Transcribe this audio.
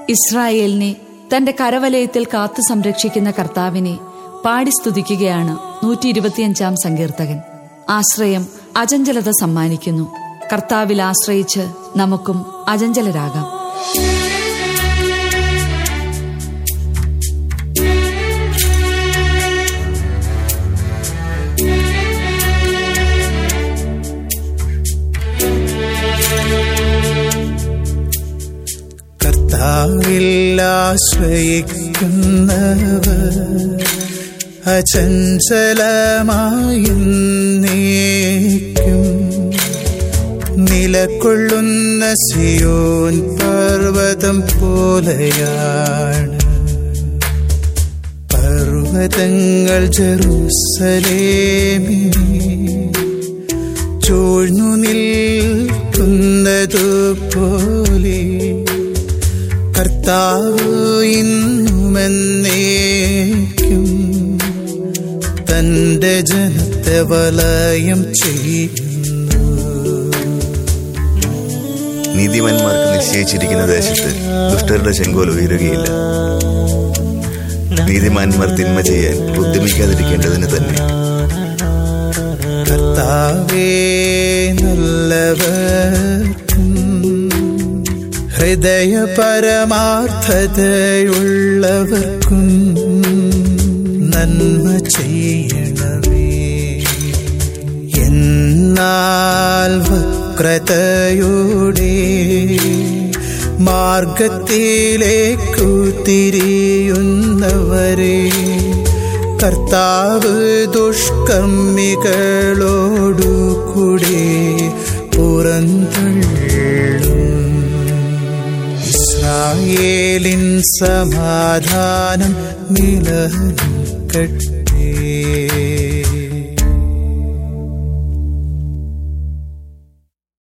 ഇസ്രായേലിനെ തന്റെ കരവലയത്തിൽ കാത്തു സംരക്ഷിക്കുന്ന കർത്താവിനെ പാടി സ്തുതിക്കുകയാണ് നൂറ്റി ഇരുപത്തിയഞ്ചാം സങ്കീർത്തകൻ ആശ്രയം അചഞ്ചലത സമ്മാനിക്കുന്നു കർത്താവിൽ ആശ്രയിച്ച് നമുക്കും അചഞ്ചലരാകാം കർത്താവിൽ ആശ്രയിക്കുന്നവർ അചഞ്ചലമായും നിലകൊള്ളുന്ന സിയോൻ പർവ്വതം പോലെയാണ് പർവ്വതങ്ങൾ ജെറുസലേമിനെ ചൂഴ്ന്നു നിൽക്കുന്നതുപോലെ കർത്താവ് ഇന്നുമെന്നേക്കും തന്റെ ജനത്തെ വലയം ചെയ്യുന്നു നീതിമാന്മാർക്ക് നിശ്ചയിച്ചിരിക്കുന്ന ദേശത്ത് ദുഷ്ടരുടെ ചെങ്കോൽ ഉയരുകയില്ല നീതിമാന്മാർ തിന്മ ചെയ്യാൻ ഉദ്യമിക്കാതിരിക്കേണ്ടതിന് തന്നെ കർത്താവേ നല്ലവർക്കും ഹൃദയ പരമാർത്ഥതയുള്ളവർക്കും നന്മ ചെയ്യണമേ എന്നാൽ വക്രതയുടെ മാർഗത്തിലേക്കു തിരിയുന്നവരെ കർത്താവ് ദുഷ്കർമ്മികളോടു കൂടെ പുറന്തള്ളും ഇസ്രായേലിൻ സമാധാനം നിലനിൽക്കട്ടെ